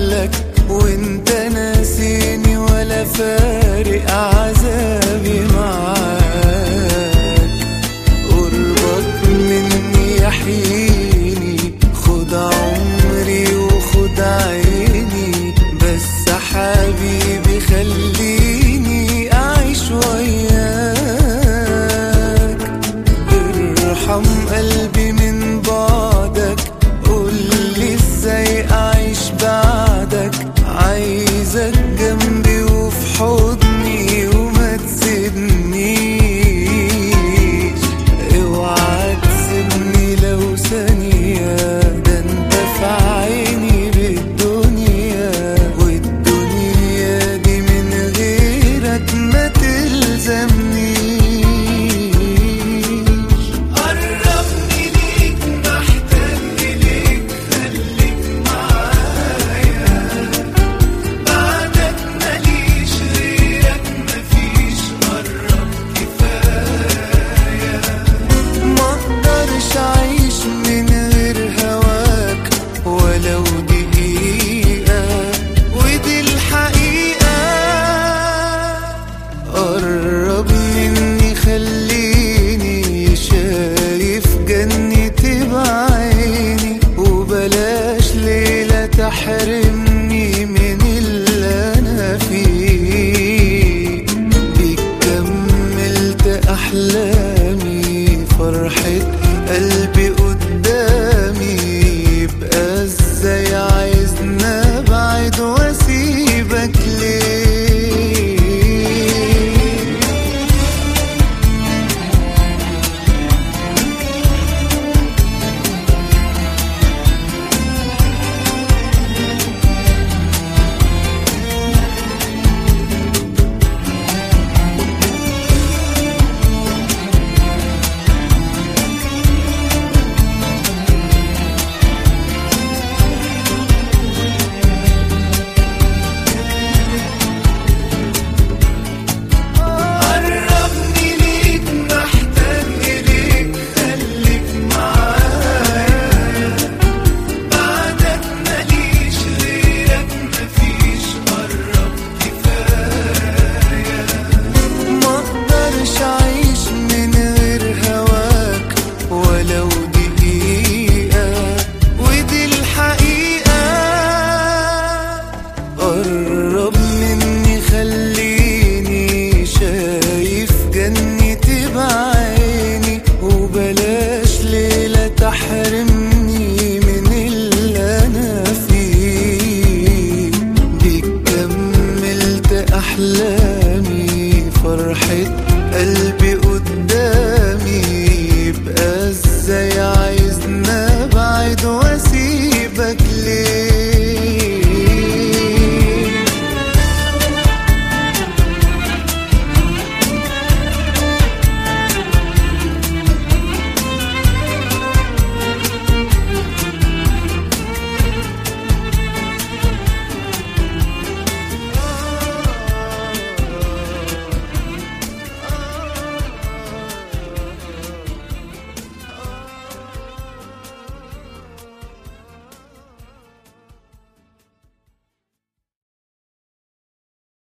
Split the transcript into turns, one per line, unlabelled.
قبلك وانت ناسيني ولا فارق عذابي معاك قربك مني يحييني خد عمري وخد عيني بس حبيبي خليني أعيش وياك ارحم قلبي من بعدك قولي ازاي أعيش بعدك عايزك جنبي وفي حضني وما تسيبنيش اوعى تسيبني لو ثانية ده انت في عيني بالدنيا والدنيا دي من غيرك ما تلزمنيش قربني ليك محتاج ليك خليك معايا بعدك ماليش غيرك مفيش قرب كفاية ما اقدرش اعيش من غير هواك ولو دقيقة ودي الحقيقة قرب مني خليني شايف جنتي بعيني وبلاش ليلة تحرمني